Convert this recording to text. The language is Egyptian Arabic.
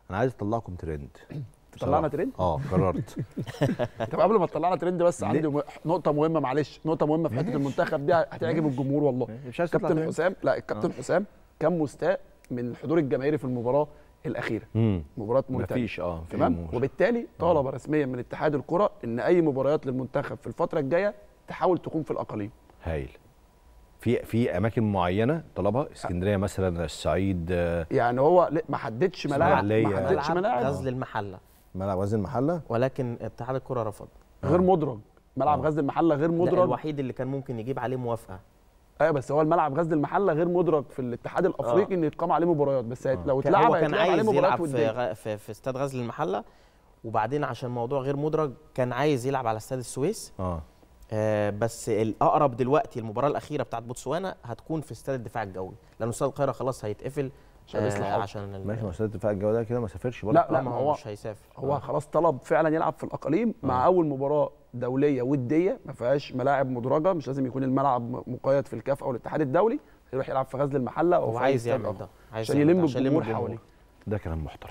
انا عايز اطلعكم ترند طلعنا ترند اه قررت طب قبل ما تطلعنا ترند بس ليه؟ عندي م- نقطه مهمه معلش نقطه مهمه في حته المنتخب دي هتعجب الجمهور والله مش عايز تطلع كابتن ترند حسام لا الكابتن حسام كان مستاء من الحضور الجماهيري في المباراه الاخيره امم مباراه مونتانا مفيش اه في تمام جمهور. وبالتالي طالب رسميا من اتحاد الكره ان اي مباريات للمنتخب في الفتره الجايه تحاول تكون في الاقاليم هايل في في اماكن معينه طلبها اسكندريه مثلا الصعيد آه، يعني هو لا- ما حددش ملاعب إسماعيلية. ما حددش ملعب ملاعب غزل المحله ملعب غزل المحله ولكن اتحاد الكره رفض غير مدرج ملعب آه. غزل المحله غير ده مدرج الوحيد اللي كان ممكن يجيب عليه موافقه ايوه بس هو الملعب غزل المحله غير مدرج في الاتحاد الافريقي ان يتقام عليه مباريات بس هيت- لو كان- اتلعب هو كان هيتلعب عليه عايز مباريات يلعب في, وديه غ... في في استاد غزل المحله وبعدين عشان موضوع غير مدرج كان عايز يلعب على استاد السويس اه آه بس الاقرب دلوقتي المباراه الاخيره بتاعت بوتسوانا هتكون في استاد الدفاع الجوي لان استاد القاهره خلاص هيتقفل عشان الإصلاحات. عشان ال- ماشي ما استاد الدفاع الجوي ده كده ما سافرش برضه لا لا لا ما ما هو هو مش هيسافر هو آه. خلاص طلب فعلا يلعب في الاقاليم مع اول مباراه دوليه وديه ما فيهاش ملاعب مدرجه مش لازم يكون الملعب م- مقيد في الكاف او الاتحاد الدولي يروح يلعب في غزل المحله او هو في أي عايز استاد يعمل آخر. ده عايز عشان يعمل ده، يلم عشان الجمهور حواليه ده كلام محترم